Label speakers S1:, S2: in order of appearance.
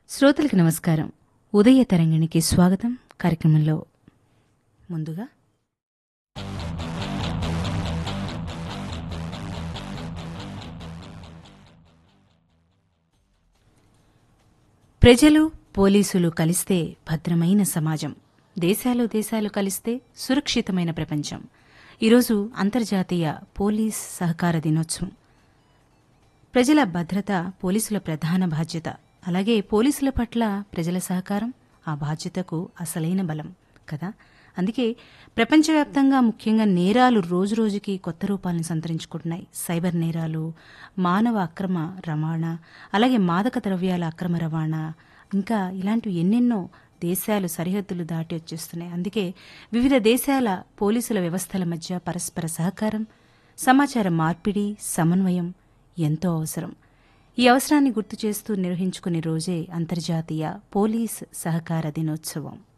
S1: శ్రోతలకు నమస్కారం ఉదయ తరంగిణికి స్వాగతం కార్యక్రమంలో ముందుగా ప్రజలు పోలీసులు కలిస్తే భద్రమైన సమాజం దేశాలు దేశాలు కలిస్తే సురక్షితమైన ప్రపంచం ఈరోజు అంతర్జాతీయ పోలీస్ సహకార దినోత్సవం ప్రజల భద్రత పోలీసుల ప్రధాన బాధ్యత అలాగే పోలీసుల పట్ల ప్రజల సహకారం ఆ బాధ్యతకు అసలైన బలం కదా అందుకే ప్రపంచవ్యాప్తంగా ముఖ్యంగా నేరాలు రోజురోజుకి కొత్త రూపాలను సంతరించుకుంటున్నాయి సైబర్ నేరాలు మానవ అక్రమ రవాణా అలాగే మాదక ద్రవ్యాల అక్రమ రవాణా ఇంకా ఇలాంటివి ఎన్నెన్నో దేశాలు సరిహద్దులు దాటి వచ్చేస్తున్నాయి అందుకే వివిధ దేశాల పోలీసుల వ్యవస్థల మధ్య పరస్పర సహకారం సమాచార మార్పిడి సమన్వయం ఎంతో అవసరం ఈ అవసరాన్ని గుర్తు చేస్తూ నిర్వహించుకునే రోజే అంతర్జాతీయ పోలీస్ సహకార దినోత్సవం